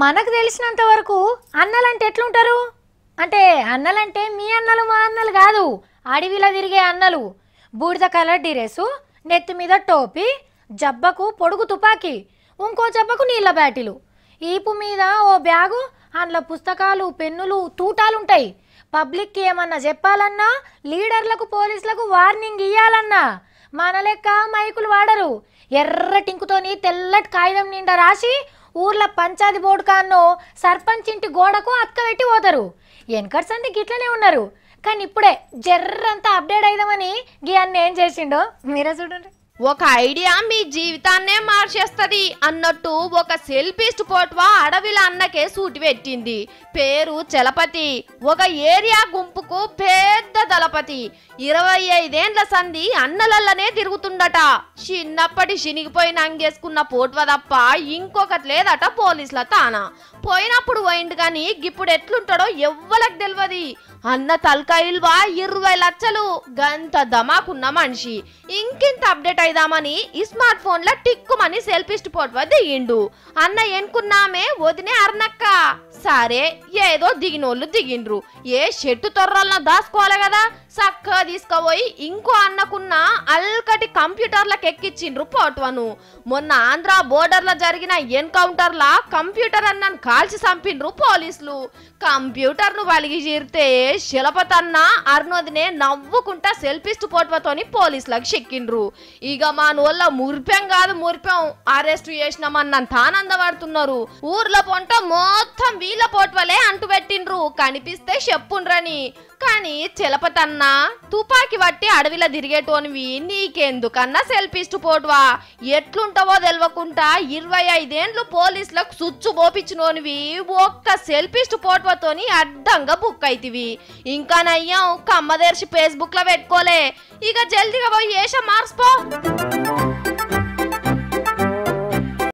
మనకు తెలిసినంత వరకు అన్నలంటే ఎట్లుంటారు అంటే అన్నలంటే మీ అన్నలు మా అన్నలు కాదు అడవిలో తిరిగే అన్నలు బూడిద కలర్ డ్రెస్సు నెత్తి మీద టోపీ జబ్బకు పొడుగు తుపాకీ ఇంకో జబ్బకు నీళ్ళ బ్యాటిలు ఈపు మీద ఓ బ్యాగు అందులో పుస్తకాలు పెన్నులు తూటాలుంటాయి పబ్లిక్కి ఏమన్నా చెప్పాలన్నా లీడర్లకు పోలీసులకు వార్నింగ్ ఇయ్యాలన్నా మన లెక్క మైకులు వాడరు ఎర్ర టింకుతోని తెల్లటి కాగితం నిండా రాసి ఊర్ల పంచాయతీ బోర్డు కాన్నో సర్పంచ్ ఇంటి గోడకు అతకబెట్టి పోతారు వెనకటి సంది గిట్లనే ఉన్నారు కానీ ఇప్పుడే జర్రంతా అప్డేట్ అయిదామని గీ అన్న ఏం చేసిండో మీరే చూడండి ఒక ఐడియా మీ జీవితాన్నే మార్చేస్తది అన్నట్టు ఒక సెల్ఫిస్ట్ పోట్వా అడవిల అన్నకే సూటి పెట్టింది పేరు చలపతి ఒక ఏరియా గుంపుకు పెద్ద దళపతి ఇరవై ఐదేండ్ల సంధి అన్నలల్లనే తిరుగుతుండట చిన్నప్పటి శినిగిపోయిన అంగేసుకున్న పోట్వ తప్ప ఇంకొకటి లేదట పోలీసుల తానా పోయినప్పుడు పోయిండు కానీ ఇప్పుడు ఎట్లుంటాడో ఎవ్వలకు తెలియదు అన్న తలకాయిల్వా ఇరవై లక్షలు గంత దమాకున్న మనిషి ఇంకింత అప్డేట్ అయిదామని ఈ స్మార్ట్ ఫోన్ లో టిక్కుమని సెల్ఫిస్ట్ పోట్వ దిగిండు అన్న ఎన్కున్నామే వదినే అర్నక్క సరే ఏదో దిగినోళ్ళు దిగిండ్రు ఏ చెట్టు తొర్రలన దాసుకోవాలి కదా చక్కగా తీసుకుపోయి ఇంకో అన్నకున్న అల్కటి కంప్యూటర్లకు ఎక్కిచ్చిండ్రు పోట్వను మొన్న ఆంధ్ర బోర్డర్లో జరిగిన ఎన్కౌంటర్ల కంప్యూటర్ అన్నను కాల్చి చంపిండ్రు పోలీసులు కంప్యూటర్ను వలిగి చీరితే శిలపతన్న అరుణోదినే నవ్వుకుంటా సెల్ఫిస్ట్ పోట్వతోని పోలీసులకు చెక్కిండ్రు ఇక మా నోళ్ళ మురిపెం కాదు మురిపెం అరెస్ట్ చేసినామన్నంత ఆనందపడుతున్నారు ఊర్లో పొంట మొత్తం వీళ్ళ పోట్వలే అంటు పెట్టిండ్రు కనిపిస్తే చెప్పుండ్రని కానీ చిలపతన్న తుపాకి పట్టి అడవిలో తిరిగేటోనివి నీకెందుకన్నా సెల్ఫిస్ట్ పోటువా ఎట్లుంటావో తెలవకుండా ఇరవై ఐదేండ్లు పోలీసులకు సుచ్చు పోపించినోనివి ఒక్క సెల్ఫిస్ట్ పోటువతోని అడ్డంగా బుక్ అయితివి ఇంకా నయ్యం కమ్మదేర్చి ఫేస్బుక్ లో పెట్టుకోలే ఇక జల్దిగా పోయి ఏష మార్చిపో